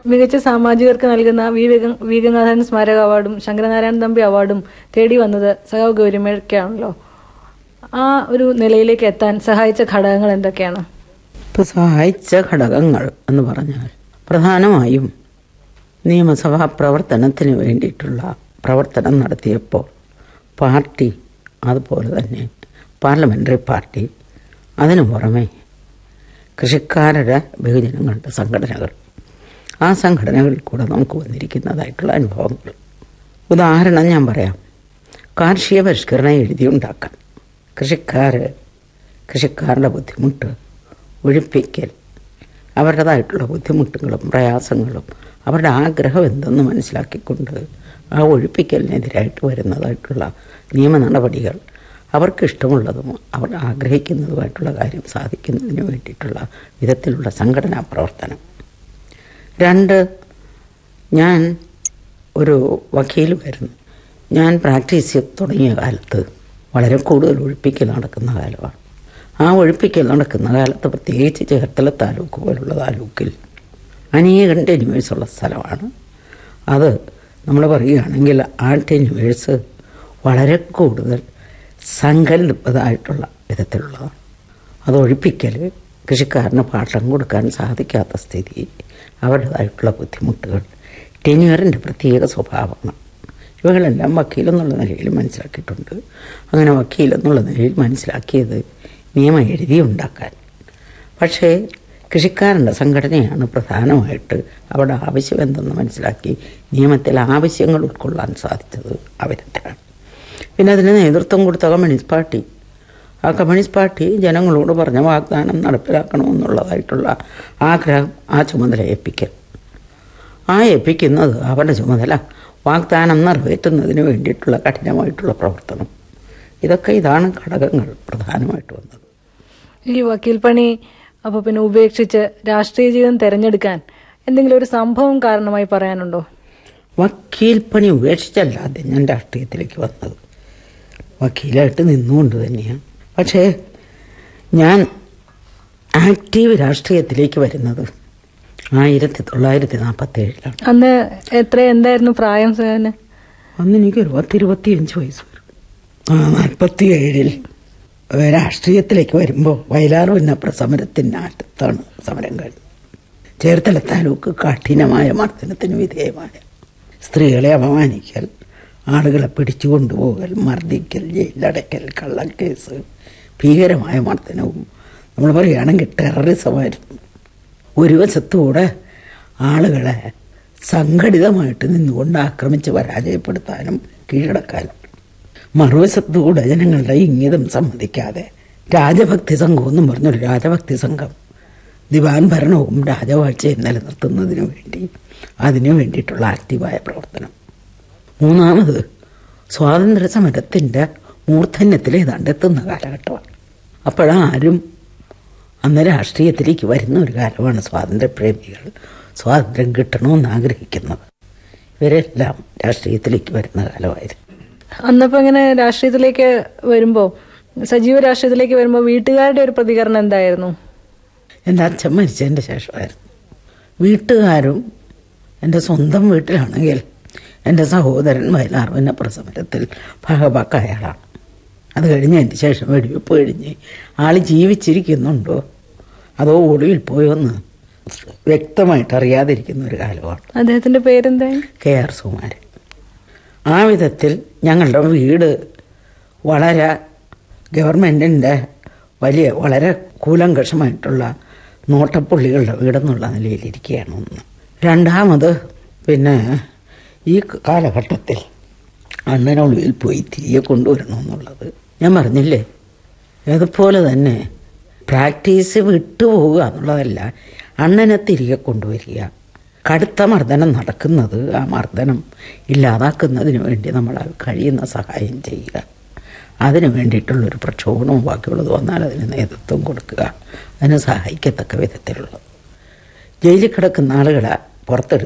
മികച്ച സാമാജികർക്ക് നൽകുന്ന വി വേഗ- വി ഗംഗാധരൻ സ്മാരക അവാർഡും ശങ്കരനാരായണൻ തമ്പി അവാർഡും തേടി വന്നത് സഖാവ് ഗൗരിമയ്ക്കാണല്ലോ ആ ഒരു നിലയിലേക്ക് എത്താൻ സഹായിച്ച ഘടകങ്ങൾ എന്തൊക്കെയാണ് ഇപ്പോൾ സഹായിച്ച ഘടകങ്ങൾ എന്ന് പറഞ്ഞാൽ പ്രധാനമായും നിയമസഭാ പ്രവർത്തനത്തിന് വേണ്ടിയിട്ടുള്ള പ്രവർത്തനം നടത്തിയപ്പോൾ പാർട്ടി അതുപോലെ തന്നെ പാർലമെൻ്ററി പാർട്ടി അതിനു പുറമെ കൃഷിക്കാരുടെ ബഹുജനങ്ങളുടെ സംഘടനകൾ ആ സംഘടനകളിൽ കൂടെ നമുക്ക് വന്നിരിക്കുന്നതായിട്ടുള്ള അനുഭവങ്ങൾ ഉദാഹരണം ഞാൻ പറയാം കാർഷിക പരിഷ്കരണം എഴുതിയുണ്ടാക്കാൻ കൃഷിക്കാർ കൃഷിക്കാരുടെ ബുദ്ധിമുട്ട് ഒഴിപ്പിക്കൽ അവരുടേതായിട്ടുള്ള ബുദ്ധിമുട്ടുകളും പ്രയാസങ്ങളും അവരുടെ ആഗ്രഹം എന്തെന്ന് മനസ്സിലാക്കിക്കൊണ്ട് ആ ഒഴിപ്പിക്കലിനെതിരായിട്ട് വരുന്നതായിട്ടുള്ള നിയമ നടപടികൾ അവർക്ക് ഇഷ്ടമുള്ളതും അവർ ആഗ്രഹിക്കുന്നതുമായിട്ടുള്ള കാര്യം സാധിക്കുന്നതിന് വേണ്ടിയിട്ടുള്ള വിധത്തിലുള്ള സംഘടനാ പ്രവർത്തനം രണ്ട് ഞാൻ ഒരു വക്കീലുമായിരുന്നു ഞാൻ പ്രാക്ടീസ് ചെയ്ത് തുടങ്ങിയ കാലത്ത് വളരെ കൂടുതൽ ഒഴിപ്പിക്കൽ നടക്കുന്ന കാലമാണ് ആ ഒഴിപ്പിക്കൽ നടക്കുന്ന കാലത്ത് പ്രത്യേകിച്ച് ചേർത്തല താലൂക്ക് പോലുള്ള താലൂക്കിൽ അനേകം ടെന്യൂവേഴ്സുള്ള സ്ഥലമാണ് അത് നമ്മൾ പറയുകയാണെങ്കിൽ ആ ടെന്യൂവേഴ്സ് വളരെ കൂടുതൽ സങ്കല്പിതമായിട്ടുള്ള വിധത്തിലുള്ളതാണ് അത് ഒഴിപ്പിക്കൽ കൃഷിക്കാരന് പാട്ടം കൊടുക്കാൻ സാധിക്കാത്ത സ്ഥിതി അവരുടേതായിട്ടുള്ള ബുദ്ധിമുട്ടുകൾ ടെന്യൂറിൻ്റെ പ്രത്യേക സ്വഭാവങ്ങൾ ഇവകളെല്ലാം വക്കീലെന്നുള്ള നിലയിൽ മനസ്സിലാക്കിയിട്ടുണ്ട് അങ്ങനെ വക്കീലെന്നുള്ള നിലയിൽ മനസ്സിലാക്കിയത് നിയമം എഴുതി ഉണ്ടാക്കാൻ പക്ഷേ കൃഷിക്കാരൻ്റെ സംഘടനയാണ് പ്രധാനമായിട്ട് അവിടെ ആവശ്യം എന്തെന്ന് മനസ്സിലാക്കി നിയമത്തിൽ ആവശ്യങ്ങൾ ഉൾക്കൊള്ളാൻ സാധിച്ചത് അവരത്തിലാണ് പിന്നെ അതിന് നേതൃത്വം കൊടുത്ത കമ്മ്യൂണിസ്റ്റ് പാർട്ടി ആ കമ്മ്യൂണിസ്റ്റ് പാർട്ടി ജനങ്ങളോട് പറഞ്ഞ വാഗ്ദാനം നടപ്പിലാക്കണമെന്നുള്ളതായിട്ടുള്ള ആഗ്രഹം ആ ചുമതല ഏൽപ്പിക്കൽ ആ ഏൽപ്പിക്കുന്നത് അവരുടെ ചുമതല വാഗ്ദാനം നിറവേറ്റുന്നതിന് വേണ്ടിയിട്ടുള്ള കഠിനമായിട്ടുള്ള പ്രവർത്തനം ഇതൊക്കെ ഇതാണ് ഘടകങ്ങൾ പ്രധാനമായിട്ട് വന്നത് ഈ വക്കീൽ പണി അപ്പൊ പിന്നെ ഉപേക്ഷിച്ച് രാഷ്ട്രീയ ജീവിതം തെരഞ്ഞെടുക്കാൻ എന്തെങ്കിലും ഒരു സംഭവം കാരണമായി പറയാനുണ്ടോ വക്കീൽ പണി ഉപേക്ഷിച്ചല്ല ആദ്യം ഞാൻ രാഷ്ട്രീയത്തിലേക്ക് വന്നത് വക്കീലായിട്ട് നിന്നുകൊണ്ട് തന്നെയാണ് പക്ഷേ ഞാൻ ആക്റ്റീവ് രാഷ്ട്രീയത്തിലേക്ക് വരുന്നത് ആയിരത്തി തൊള്ളായിരത്തി നാൽപ്പത്തി ഏഴിലാണ് അന്ന് എത്ര എന്തായിരുന്നു പ്രായം സഹന് അന്ന് എനിക്ക് ഒരു പത്തിരുപത്തിയഞ്ച് വയസ്സ് വരും ആ നാൽപ്പത്തി ഏഴിൽ രാഷ്ട്രീയത്തിലേക്ക് വരുമ്പോൾ വയലാർ ഉന്നപ്ര സമരത്തിൻ്റെ അറ്റത്താണ് സമരം കഴിഞ്ഞത് ചേർത്തല താലൂക്ക് കഠിനമായ മർദ്ദനത്തിന് വിധേയമായ സ്ത്രീകളെ അപമാനിക്കൽ ആളുകളെ പിടിച്ചു കൊണ്ടുപോകൽ മർദ്ദിക്കൽ ജയിലടയ്ക്കൽ കള്ളക്കേസ് ഭീകരമായ മർദ്ദനവും നമ്മൾ പറയുകയാണെങ്കിൽ ടെററിസമായിരുന്നു ഒരു വശത്തൂടെ ആളുകളെ സംഘടിതമായിട്ട് നിന്നുകൊണ്ട് ആക്രമിച്ച് പരാജയപ്പെടുത്താനും കീഴടക്കാനും മറുവശത്തൂടെ ജനങ്ങളുടെ ഇംഗിതം സമ്മതിക്കാതെ രാജഭക്തി സംഘം എന്നും പറഞ്ഞൊരു രാജഭക്തി സംഘം ദിവാൻ ഭരണവും രാജവാഴ്ചയും നിലനിർത്തുന്നതിന് വേണ്ടി അതിനു വേണ്ടിയിട്ടുള്ള ആക്റ്റീവായ പ്രവർത്തനം മൂന്നാമത് സ്വാതന്ത്ര്യ സമരത്തിൻ്റെ മൂർധന്യത്തിൽ ഏതാണ്ട് എത്തുന്ന കാലഘട്ടമാണ് അപ്പോഴാരും അന്ന് രാഷ്ട്രീയത്തിലേക്ക് വരുന്ന ഒരു കാലമാണ് സ്വാതന്ത്ര്യപ്രേമികൾ സ്വാതന്ത്ര്യം കിട്ടണമെന്ന് ആഗ്രഹിക്കുന്നത് ഇവരെല്ലാം രാഷ്ട്രീയത്തിലേക്ക് വരുന്ന കാലമായിരുന്നു അന്നപ്പോ ഇങ്ങനെ രാഷ്ട്രീയത്തിലേക്ക് വരുമ്പോ സജീവ രാഷ്ട്രീയത്തിലേക്ക് വരുമ്പോ വീട്ടുകാരുടെ ഒരു പ്രതികരണം എന്തായിരുന്നു എൻ്റെ അച്ഛൻ മരിച്ചതിൻ്റെ ശേഷമായിരുന്നു വീട്ടുകാരും എൻ്റെ സ്വന്തം വീട്ടിലാണെങ്കിൽ എൻ്റെ സഹോദരൻ വയലാർ പിന്നെ പ്രസമരത്തിൽ ഭാഗഭാക്കായ ആളാണ് അത് കഴിഞ്ഞ് അതിൻ്റെ ശേഷം വെടിവെപ്പ് കഴിഞ്ഞ് ആൾ ജീവിച്ചിരിക്കുന്നുണ്ടോ അതോ ഒളിവിൽ പോയോന്ന് വ്യക്തമായിട്ട് അറിയാതിരിക്കുന്ന ഒരു കാലമാണ് അദ്ദേഹത്തിന്റെ പേരെന്തായിരുന്നു കെ ആർ സുമാരൻ ആ വിധത്തിൽ ഞങ്ങളുടെ വീട് വളരെ ഗവൺമെൻറ്റിൻ്റെ വലിയ വളരെ കൂലങ്കഷമായിട്ടുള്ള നോട്ടപ്പുള്ളികളുടെ വീടെന്നുള്ള നിലയിലിരിക്കുകയാണ് ഒന്ന് രണ്ടാമത് പിന്നെ ഈ കാലഘട്ടത്തിൽ അണ്ണനൊളിവിൽ പോയി തിരികെ കൊണ്ടുവരണമെന്നുള്ളത് ഞാൻ പറഞ്ഞില്ലേ അതുപോലെ തന്നെ പ്രാക്ടീസ് വിട്ടുപോവുക എന്നുള്ളതല്ല അണ്ണനെ തിരികെ കൊണ്ടുവരിക കടുത്ത മർദ്ദനം നടക്കുന്നത് ആ മർദ്ദനം ഇല്ലാതാക്കുന്നതിന് വേണ്ടി നമ്മൾ കഴിയുന്ന സഹായം ചെയ്യുക അതിന് വേണ്ടിയിട്ടുള്ളൊരു പ്രക്ഷോഭണവും ബാക്കിയുള്ളത് വന്നാൽ അതിന് നേതൃത്വം കൊടുക്കുക അതിന് സഹായിക്കത്തക്ക വിധത്തിലുള്ളത് ജയിലിൽ കിടക്കുന്ന ആളുകളെ പുറത്തെടുക്കുക